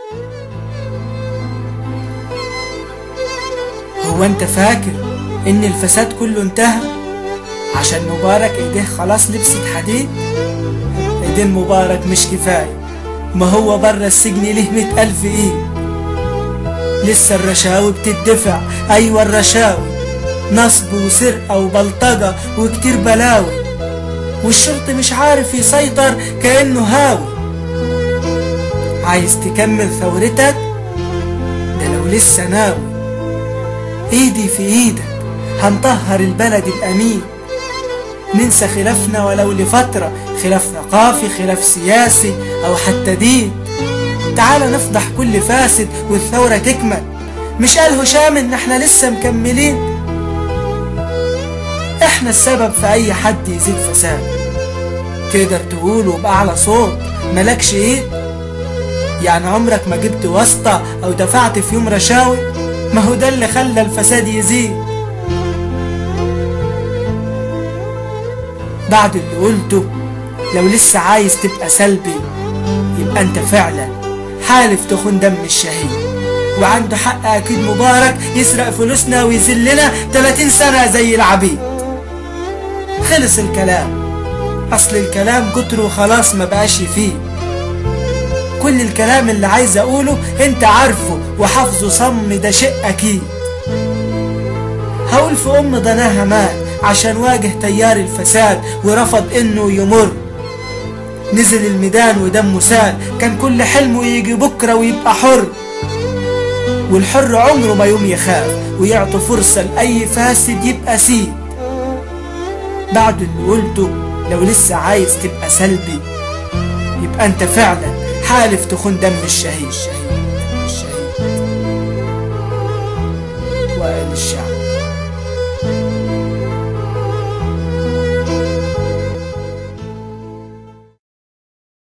هو انت فاكر ان الفساد كله انتهى عشان مبارك ايديه خلاص لبست حديد ايدين مبارك مش كفاية ما هو برا السجن ليه مئة ألف ايد لسه الرشاوي بتدفع ايوه الرشاوي نصب وسرقة وبلطجة وكتير بلاوي والشرطي مش عارف يسيطر كأنه هاوي عايز تكمل ثورتك ده لو لسه ناوي ايدي في ايدك هنطهر البلد الامين ننسى خلافنا ولو لفترة خلاف ثقافي خلاف سياسي او حتى دين تعال نفضح كل فاسد والثورة تكمل مش قال هشام ان احنا لسه مكملين احنا السبب في اي حد يزيد فساد تقدر تقوله بأعلى صوت ملكش ايد يعني عمرك ما جبت واسطة او دفعت في يوم رشاوي ما هو ده اللي خلى الفساد يزيد بعد اللي قلته لو لسه عايز تبقى سلبي يبقى انت فعلا حالف تخون دم الشهيد وعنده حق اكيد مبارك يسرق فلوسنا ويذلنا 30 سنة زي العبيد خلص الكلام اصل الكلام كتره خلاص ما بقاش فيه كل الكلام اللي عايز اقوله انت عارفه وحافظه صم ده شيء اكيد هقول في ام ضناها مات عشان واجه تيار الفساد ورفض انه يمر نزل الميدان ودمه سال كان كل حلمه يجي بكرة ويبقى حر والحر عمره ما يوم يخاف ويعطي فرصة لأي فاسد يبقى سيد بعد اللي قلته لو لسه عايز تبقى سلبي يبقى انت فعلا حالف تخون دم الشهيد